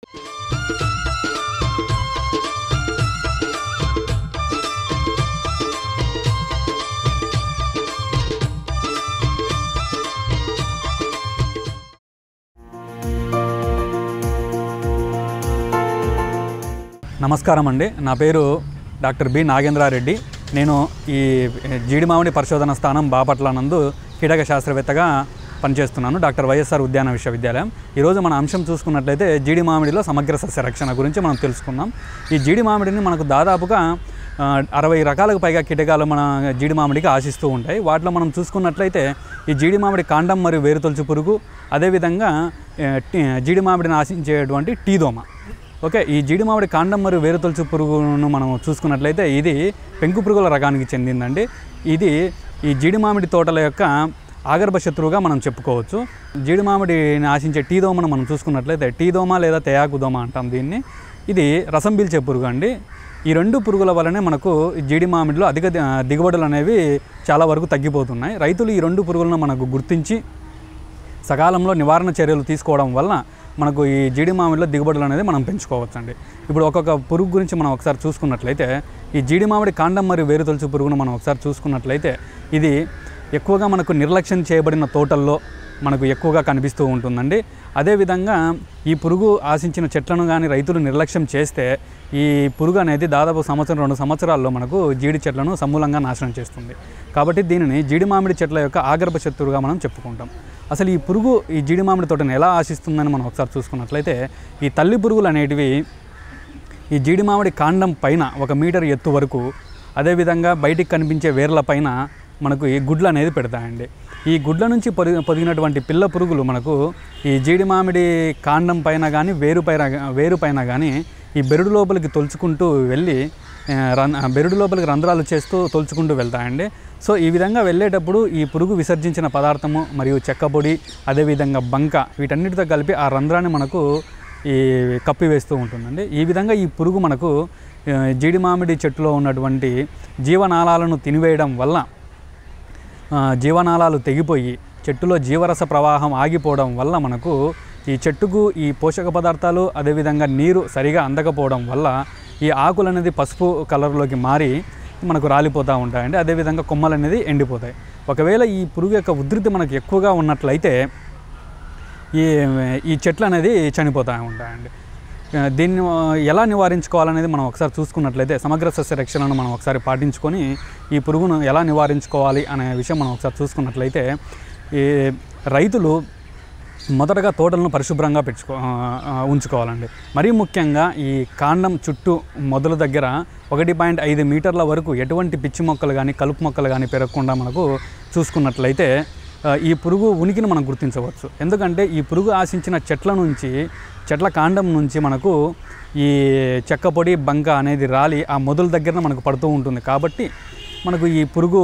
నమస్కారం అండి నా పేరు డాక్టర్ బి నాగేంద్రారెడ్డి నేను ఈ జీడిమామిడి పరిశోధన స్థానం బాపట్ల నందు కీటక శాస్త్రవేత్తగా పనిచేస్తున్నాను డాక్టర్ వైఎస్ఆర్ ఉద్యాన విశ్వవిద్యాలయం ఈరోజు మన అంశం చూసుకున్నట్లయితే జీడి మామిడిలో సమగ్ర సస్య రక్షణ గురించి మనం తెలుసుకుందాం ఈ జీడి మామిడిని మనకు దాదాపుగా ఆ, అరవై రకాలకు పైగా కీటకాలు మన జీడి మామిడికి ఆశిస్తూ ఉంటాయి వాటిలో మనం చూసుకున్నట్లయితే ఈ జీడి మామిడి కాండం మరియు వేరుతొలుచు పురుగు అదేవిధంగా ఆ, టీ- జీడి మామిడిని ఆశించేటువంటి టీదోమ ఓకే ఈ జీడి మామిడి కాండం మరియు వేరుతొలుచు పురుగును మనం చూసుకున్నట్లయితే ఇది పెంకు పురుగుల రకానికి చెందిందండి ఇది ఈ జీడి మామిడి తోటల యొక్క ఆగర్భ శత్రువుగా మనం చెప్పుకోవచ్చు జీడి మామిడిని ఆశించే టీ దోమను మనం చూసుకున్నట్లయితే టీ దోమ లేదా తెయాకు దోమ అంటాం దీన్ని ఇది రసం పీల్చే పురుగు అండి ఈ రెండు పురుగుల వల్లనే మనకు ఈ జీడి మామిడిలో అధిక ది- దిగుబడులు అనేవి చాలా వరకు తగ్గిపోతున్నాయి రైతులు ఈ రెండు పురుగులను మనకు గుర్తించి సకాలంలో నివారణ చర్యలు తీసుకోవడం వలన మనకు ఈ జీడి మామిడిలో దిగుబడులు అనేది మనం పెంచుకోవచ్చండి ఇప్పుడు ఒక్కొక్క పురుగు గురించి మనం ఒకసారి చూసుకున్నట్లయితే ఈ జీడి మామిడి కాండం మరియు వేరుతొలుచు పురుగును మనం ఒకసారి చూసుకున్నట్లయితే ఇది ఎక్కువగా మనకు నిర్లక్ష్యం చేయబడిన తోటల్లో మనకు ఎక్కువగా కనిపిస్తూ ఉంటుందండి అదేవిధంగా ఈ పురుగు ఆశించిన చెట్లను కానీ రైతులు నిర్లక్ష్యం చేస్తే ఈ పురుగు అనేది దాదాపు సంవత్సరం రెండు సంవత్సరాల్లో మనకు జీడి చెట్లను సమూలంగా నాశనం చేస్తుంది కాబట్టి దీనిని జీడి మామిడి చెట్ల యొక్క ఆగర్భ శత్రువుగా మనం చెప్పుకుంటాం అసలు ఈ పురుగు ఈ జీడి మామిడి తోటను ఎలా ఆశిస్తుందని మనం ఒకసారి చూసుకున్నట్లయితే ఈ తల్లి పురుగులు అనేటివి ఈ జీడి మామిడి కాండం పైన ఒక మీటర్ ఎత్తు వరకు అదేవిధంగా బయటికి కనిపించే వేర్ల పైన మనకు ఈ గుడ్లు అనేది పెడతాయండి ఈ గుడ్ల నుంచి పొది పొదిగినటువంటి పిల్ల పురుగులు మనకు ఈ జీడి మామిడి కాండం పైన కానీ వేరు పైన వేరు పైన కానీ ఈ బెరుడు లోపలికి తొలుచుకుంటూ వెళ్ళి ఆ, రన్ ఆ, బెరుడు లోపలికి రంధ్రాలు చేస్తూ తొలుచుకుంటూ వెళ్తాయండి సో ఈ విధంగా వెళ్ళేటప్పుడు ఈ పురుగు విసర్జించిన పదార్థము మరియు చెక్క పొడి అదేవిధంగా బంక వీటన్నిటితో కలిపి ఆ రంధ్రాన్ని మనకు ఈ కప్పివేస్తూ ఉంటుందండి ఈ విధంగా ఈ పురుగు మనకు ఆ, జీడి మామిడి చెట్టులో ఉన్నటువంటి జీవనాళాలను తినివేయడం వల్ల ఆ, జీవనాళాలు తెగిపోయి చెట్టులో జీవరస ప్రవాహం ఆగిపోవడం వల్ల మనకు ఈ చెట్టుకు ఈ పోషక పదార్థాలు అదేవిధంగా నీరు సరిగా అందకపోవడం వల్ల ఈ ఆకులు అనేది పసుపు కలర్లోకి మారి మనకు రాలిపోతూ ఉంటాయండి అదేవిధంగా కొమ్మలు అనేది ఎండిపోతాయి ఒకవేళ ఈ పురుగు యొక్క ఉధృతి మనకు ఎక్కువగా ఉన్నట్లయితే ఈ ఈ చెట్లు అనేది చనిపోతూ ఉంటాయండి ఆ, దీన్ని ఆ, ఎలా నివారించుకోవాలనేది మనం ఒకసారి చూసుకున్నట్లయితే సమగ్ర సస్య రక్షణను మనం ఒకసారి పాటించుకొని ఈ పురుగును ఎలా నివారించుకోవాలి అనే విషయం మనం ఒకసారి చూసుకున్నట్లయితే ఈ రైతులు మొదటగా తోటలను పరిశుభ్రంగా పెంచుకో ఆ, ఆ, ఉంచుకోవాలండి మరీ ముఖ్యంగా ఈ కాండం చుట్టూ మొదల దగ్గర ఒకటి పాయింట్ ఐదు మీటర్ల వరకు ఎటువంటి పిచ్చి మొక్కలు కానీ కలుపు మొక్కలు కానీ పెరగకుండా మనకు చూసుకున్నట్లయితే ఆ, ఈ పురుగు ఉనికిని మనం గుర్తించవచ్చు ఎందుకంటే ఈ పురుగు ఆశించిన చెట్ల నుంచి చెట్ల కాండం నుంచి మనకు ఈ చెక్క పొడి బంక అనేది రాలి ఆ మొదల దగ్గర మనకు పడుతూ ఉంటుంది కాబట్టి మనకు ఈ పురుగు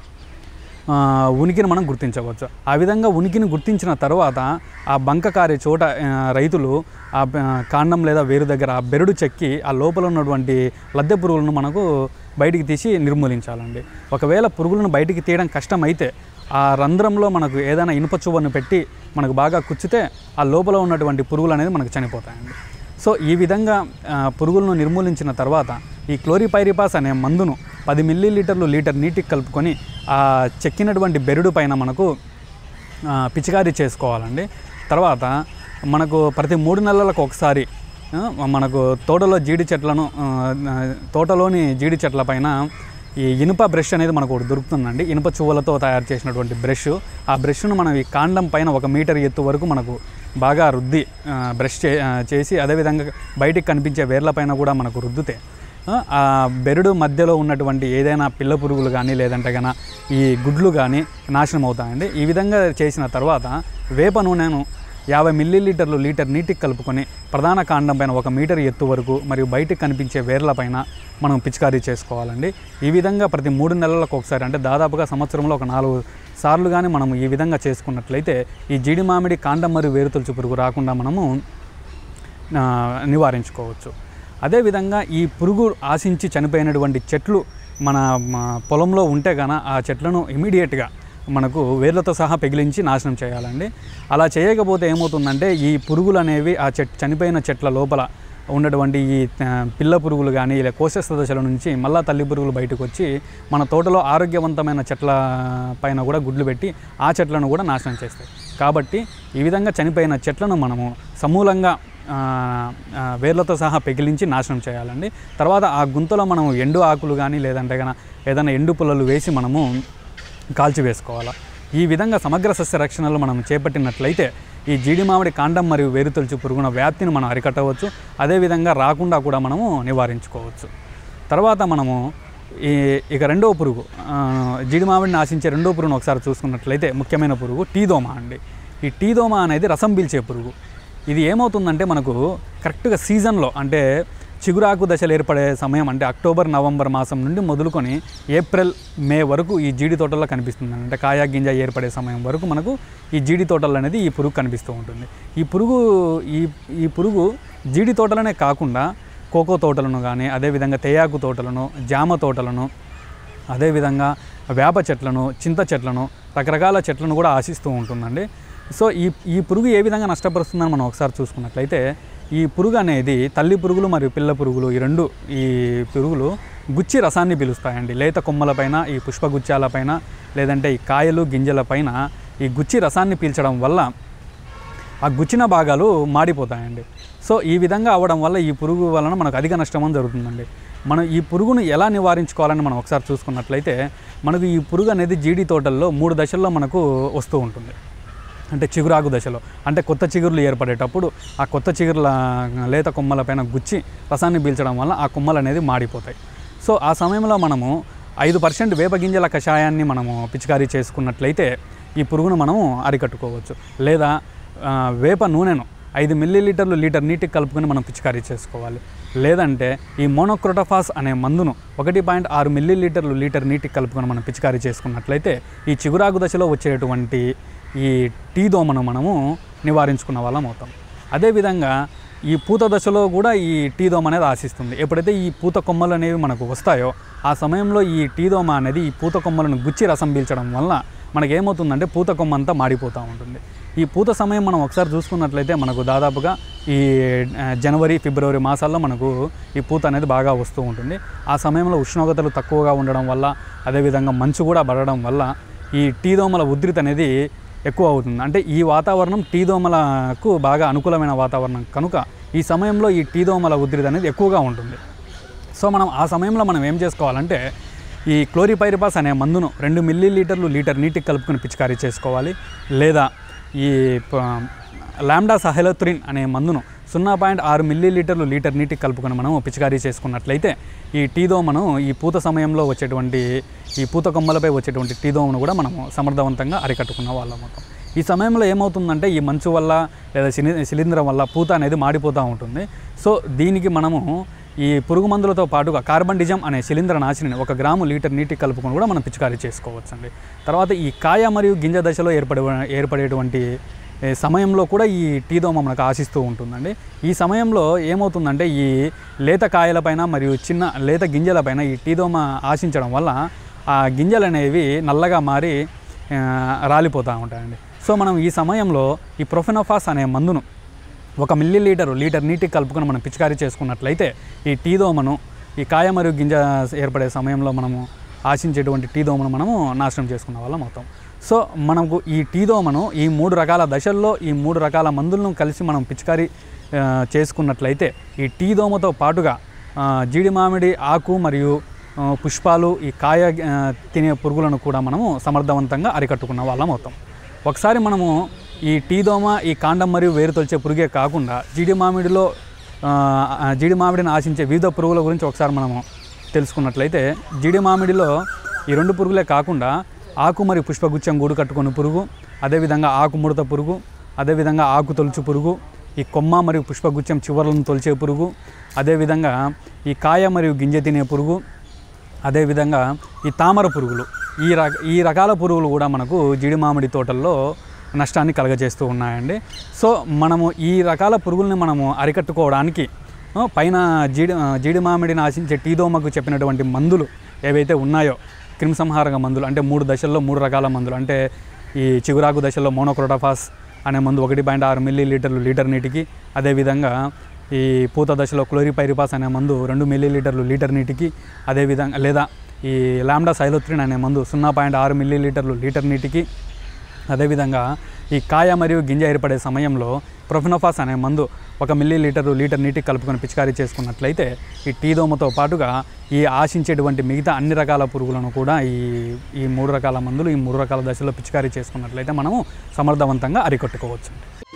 ఆ, ఉనికిని మనం గుర్తించవచ్చు ఆ విధంగా ఉనికిని గుర్తించిన తర్వాత ఆ బంక కారే చోట ఆ, రైతులు ఆ బ- కాండం లేదా వేరు దగ్గర ఆ బెరడు చెక్కి ఆ లోపల ఉన్నటువంటి లద్దె పురుగులను మనకు బయటికి తీసి నిర్మూలించాలండి ఒకవేళ పురుగులను బయటికి తీయడం కష్టమైతే ఆ రంధ్రంలో మనకు ఏదైనా ఇనుప చువ్వను పెట్టి మనకు బాగా కుచ్చితే ఆ లోపల ఉన్నటువంటి పురుగులు అనేది మనకు చనిపోతాయండి సో ఈ విధంగా ఆ, పురుగులను నిర్మూలించిన తర్వాత ఈ క్లోరిపైరిపాస్ అనే మందును పది మిల్లీ లీటర్లు లీటర్ నీటికి కలుపుకొని ఆ చెక్కినటువంటి బెరడు పైన మనకు ఆ, పిచికారీ చేసుకోవాలండి తర్వాత మనకు ప్రతి మూడు నెలలకు ఒకసారి ఆ, మనకు తోటలో జీడి చెట్లను ఆ, ఆ, తోటలోని జీడి చెట్ల పైన ఈ ఇనుప బ్రష్ అనేది మనకు ఒకటి దొరుకుతుందండి ఇనుప చువ్వలతో తయారు చేసినటువంటి బ్రష్ ఆ బ్రష్ను మనం ఈ కాండం పైన ఒక మీటర్ ఎత్తు వరకు మనకు బాగా రుద్ది ఆ, బ్రష్ చే ఆ, చేసి అదేవిధంగా బయటికి కనిపించే వేర్ల పైన కూడా మనకు రుద్దితే ఆ, ఆ బెరడు మధ్యలో ఉన్నటువంటి ఏదైనా పిల్ల పురుగులు కానీ లేదంటే గన ఈ గుడ్లు కానీ నాశనం అవుతాయండి ఈ విధంగా చేసిన తర్వాత వేప నూనెను యాభై మిల్లీ లీటర్లు లీటర్ నీటికి కలుపుకొని ప్రధాన కాండం పైన ఒక మీటర్ ఎత్తు వరకు మరియు బయటికి కనిపించే వేర్ల పైన మనం పిచికారీ చేసుకోవాలండి ఈ విధంగా ప్రతి మూడు నెలలకు ఒకసారి అంటే దాదాపుగా సంవత్సరంలో ఒక నాలుగు సార్లు కానీ మనం ఈ విధంగా చేసుకున్నట్లయితే ఈ జీడి మామిడి కాండం మరియు వేరుతొలుచు పురుగు రాకుండా మనము ఆ, నివారించుకోవచ్చు అదేవిధంగా ఈ పురుగు ఆశించి చనిపోయినటువంటి చెట్లు మన మ, పొలంలో ఉంటే గాన ఆ చెట్లను ఇమీడియట్గా మనకు వేర్లతో సహా పెగిలించి నాశనం చేయాలండి అలా చేయకపోతే ఏమవుతుందంటే ఈ పురుగులు అనేవి ఆ చెట్ చనిపోయిన చెట్ల లోపల ఉన్నటువంటి ఈ ఆ, పిల్ల పురుగులు కానీ ఇలా కోశస్థ దశల నుంచి మళ్ళా తల్లి పురుగులు బయటకు వచ్చి మన తోటలో ఆరోగ్యవంతమైన చెట్ల పైన కూడా గుడ్లు పెట్టి ఆ చెట్లను కూడా నాశనం చేస్తాయి కాబట్టి ఈ విధంగా చనిపోయిన చెట్లను మనము సమూలంగా ఆ, ఆ, వేర్లతో సహా పెకిలించి నాశనం చేయాలండి తర్వాత ఆ గుంతలో మనం ఎండు ఆకులు కానీ లేదంటే కనుక ఏదైనా ఎండు పుల్లలు వేసి మనము కాల్చివేసుకోవాలి ఈ విధంగా సమగ్ర సస్య రక్షణలు మనం చేపట్టినట్లయితే ఈ జీడి మామిడి కాండం మరియు వేరుతొలుచు పురుగున వ్యాప్తిని మనం అరికట్టవచ్చు అదేవిధంగా రాకుండా కూడా మనము నివారించుకోవచ్చు తర్వాత మనము ఈ ఇక రెండవ పురుగు ఆ, జీడి మామిడిని ఆశించే రెండో పురుగును ఒకసారి చూసుకున్నట్లయితే ముఖ్యమైన పురుగు టీదోమ అండి ఈ టీదోమ అనేది రసం పీల్చే పురుగు ఇది ఏమవుతుందంటే మనకు కరెక్ట్గా సీజన్లో అంటే చిగురాకు దశలు ఏర్పడే సమయం అంటే అక్టోబర్ నవంబర్ మాసం నుండి మొదలుకొని ఏప్రిల్ మే వరకు ఈ జీడి తోటల్లో కనిపిస్తుంది అంటే కాయ గింజ ఏర్పడే సమయం వరకు మనకు ఈ జీడి తోటలు అనేది ఈ పురుగు కనిపిస్తూ ఉంటుంది ఈ పురుగు ఈ ఈ పురుగు జీడి తోటలనే కాకుండా కోకో తోటలను కానీ అదేవిధంగా తేయాకు తోటలను జామ తోటలను అదేవిధంగా వేప చెట్లను చింత చెట్లను రకరకాల చెట్లను కూడా ఆశిస్తూ ఉంటుందండి సో ఈ ఈ పురుగు ఏ విధంగా నష్టపరుస్తుందని మనం ఒకసారి చూసుకున్నట్లయితే ఈ పురుగు అనేది తల్లి పురుగులు మరియు పిల్ల పురుగులు ఈ రెండు ఈ పురుగులు గుచ్చి రసాన్ని పీలుస్తాయండి లేత కొమ్మలపైన ఈ పుష్పగుచ్చాలపైన లేదంటే ఈ కాయలు గింజలపైన ఈ గుచ్చి రసాన్ని పీల్చడం వల్ల ఆ గుచ్చిన భాగాలు మాడిపోతాయండి సో ఈ విధంగా అవ్వడం వల్ల ఈ పురుగు వలన మనకు అధిక నష్టం జరుగుతుందండి మనం ఈ పురుగును ఎలా నివారించుకోవాలని మనం ఒకసారి చూసుకున్నట్లయితే మనకు ఈ పురుగు అనేది జీడి తోటల్లో మూడు దశల్లో మనకు వస్తూ ఉంటుంది అంటే చిగురాకు దశలో అంటే కొత్త చిగురులు ఏర్పడేటప్పుడు ఆ కొత్త చిగురుల లేత కొమ్మలపైన గుచ్చి రసాన్ని పీల్చడం వల్ల ఆ కొమ్మలు అనేది మాడిపోతాయి సో ఆ సమయంలో మనము ఐదు పర్సెంట్ వేప గింజల కషాయాన్ని మనము పిచికారీ చేసుకున్నట్లయితే ఈ పురుగును మనము అరికట్టుకోవచ్చు లేదా ఆ, వేప నూనెను ఐదు మిల్లీ లీటర్లు లీటర్ నీటికి కలుపుకొని మనం పిచికారీ చేసుకోవాలి లేదంటే ఈ మోనోక్రోటోఫాస్ అనే మందును ఒకటి పాయింట్ ఆరు మిల్లీ లీటర్లు లీటర్ నీటికి కలుపుకొని మనం పిచికారీ చేసుకున్నట్లయితే ఈ చిగురాకు దశలో వచ్చేటువంటి ఈ టీ దోమను మనము నివారించుకున్న వాళ్ళం అవుతాం అదేవిధంగా ఈ పూత దశలో కూడా ఈ టీ దోమ అనేది ఆశిస్తుంది ఎప్పుడైతే ఈ పూత కొమ్మలు అనేవి మనకు వస్తాయో ఆ సమయంలో ఈ టీ దోమ అనేది ఈ పూత కొమ్మలను గుచ్చి రసం పీల్చడం వల్ల మనకి ఏమవుతుందంటే పూత కొమ్మ అంతా మాడిపోతూ ఉంటుంది ఈ పూత సమయం మనం ఒకసారి చూసుకున్నట్లయితే మనకు దాదాపుగా ఈ ఆ, జనవరి ఫిబ్రవరి మాసాల్లో మనకు ఈ పూత అనేది బాగా వస్తూ ఉంటుంది ఆ సమయంలో ఉష్ణోగ్రతలు తక్కువగా ఉండడం వల్ల అదేవిధంగా మంచు కూడా పడడం వల్ల ఈ టీ దోమల ఉధృతి అనేది ఎక్కువ అవుతుంది అంటే ఈ వాతావరణం టీ దోమలకు బాగా అనుకూలమైన వాతావరణం కనుక ఈ సమయంలో ఈ టీ దోమల ఉధృతి అనేది ఎక్కువగా ఉంటుంది సో మనం ఆ సమయంలో మనం ఏం చేసుకోవాలంటే ఈ క్లోరిపైరిపాస్ అనే మందును రెండు మిల్లీ లీటర్లు లీటర్ నీటికి కలుపుకొని పిచికారీ చేసుకోవాలి లేదా ఈ ప- లామ్డా సహెలత్రిన్ అనే మందును సున్నా పాయింట్ ఆరు మిల్లీ లీటర్లు లీటర్ నీటికి కలుపుకొని మనం పిచికారీ చేసుకున్నట్లయితే ఈ టీ దోమను ఈ పూత సమయంలో వచ్చేటువంటి ఈ పూత కొమ్మలపై వచ్చేటువంటి టీ దోమను కూడా మనము సమర్థవంతంగా అరికట్టుకున్న వాళ్ళం అవుతాం ఈ సమయంలో ఏమవుతుందంటే ఈ మంచు వల్ల లేదా శిలి శిలీంధ్రం వల్ల పూత అనేది మాడిపోతూ ఉంటుంది సో దీనికి మనము ఈ పురుగు మందులతో పాటుగా కార్బన్ డిజం అనే శిలీంద్ర నాశిని ఒక గ్రాము లీటర్ నీటికి కలుపుకొని కూడా మనం పిచికారీ చేసుకోవచ్చండి తర్వాత ఈ కాయ మరియు గింజ దశలో ఏర్పడే ఏర్పడేటువంటి ఏ, సమయంలో కూడా ఈ టీ దోమ మనకు ఆశిస్తూ ఉంటుందండి ఈ సమయంలో ఏమవుతుందంటే ఈ లేత కాయలపైన మరియు చిన్న లేత గింజలపైన ఈ టీ దోమ ఆశించడం వల్ల ఆ గింజలు అనేవి నల్లగా మారి ఆ, రాలిపోతూ ఉంటాయండి సో మనం ఈ సమయంలో ఈ ప్రొఫెనోఫాస్ అనే మందును ఒక మిల్లీ లీటరు లీటర్ నీటికి కలుపుకొని మనం పిచికారీ చేసుకున్నట్లయితే ఈ టీ దోమను ఈ కాయ మరియు గింజ ఏర్పడే సమయంలో మనము ఆశించేటువంటి టీ దోమను మనము నాశనం చేసుకున్న వాళ్ళం అవుతాం సో మనకు ఈ టీ దోమను ఈ మూడు రకాల దశల్లో ఈ మూడు రకాల మందులను కలిసి మనం పిచికారీ ఆ, చేసుకున్నట్లయితే ఈ టీ దోమతో పాటుగా ఆ, జీడి మామిడి ఆకు మరియు ఆ, పుష్పాలు ఈ కాయ ఆ, తినే పురుగులను కూడా మనము సమర్థవంతంగా అరికట్టుకున్న వాళ్ళం అవుతాం ఒకసారి మనము ఈ టీ దోమ ఈ కాండం మరియు వేరు తొలిచే పురుగే కాకుండా జీడి మామిడిలో ఆ, ఆ, జీడి మామిడిని ఆశించే వివిధ పురుగుల గురించి ఒకసారి మనము తెలుసుకున్నట్లయితే జీడి మామిడిలో ఈ రెండు పురుగులే కాకుండా ఆకు మరియు పుష్పగుచ్చం గూడు కట్టుకుని పురుగు అదేవిధంగా ఆకు ముడత పురుగు అదేవిధంగా ఆకు తొలుచు పురుగు ఈ కొమ్మ మరియు పుష్పగుచ్చం చివర్లను తొలిచే పురుగు అదేవిధంగా ఈ కాయ మరియు గింజ తినే పురుగు అదేవిధంగా ఈ తామర పురుగులు ఈ రక ఈ రకాల పురుగులు కూడా మనకు జీడి మామిడి తోటల్లో నష్టాన్ని కలగజేస్తూ ఉన్నాయండి సో మనము ఈ రకాల పురుగుల్ని మనము అరికట్టుకోవడానికి ఆ, పైన జీడి ఆ, జీడి మామిడిని ఆశించే టీ దోమకు చెప్పినటువంటి మందులు ఏవైతే ఉన్నాయో క్రిమిసంహారక మందులు అంటే మూడు దశల్లో మూడు రకాల మందులు అంటే ఈ చిగురాకు దశలో మోనోక్రోటాఫాస్ అనే మందు ఒకటి పాయింట్ ఆరు మిల్లీ లీటర్లు లీటర్ నీటికి అదేవిధంగా ఈ పూత దశలో క్లోరిపైరిపాస్ అనే మందు రెండు మిల్లీ లీటర్లు లీటర్ నీటికి అదేవిధంగా లేదా ఈ లాండా సైలోత్రిన్ అనే మందు సున్నా పాయింట్ ఆరు మిల్లీ లీటర్లు లీటర్ నీటికి అదేవిధంగా ఈ కాయ మరియు గింజ ఏర్పడే సమయంలో ప్రొఫినోఫాస్ అనే మందు ఒక మిల్లీ లీటరు లీటర్ నీటికి కలుపుకొని పిచికారీ చేసుకున్నట్లయితే ఈ టీ దోమతో పాటుగా ఈ ఆశించేటువంటి మిగతా అన్ని రకాల పురుగులను కూడా ఈ ఈ మూడు రకాల మందులు ఈ మూడు రకాల దశలో పిచికారీ చేసుకున్నట్లయితే మనము సమర్థవంతంగా అరికట్టుకోవచ్చు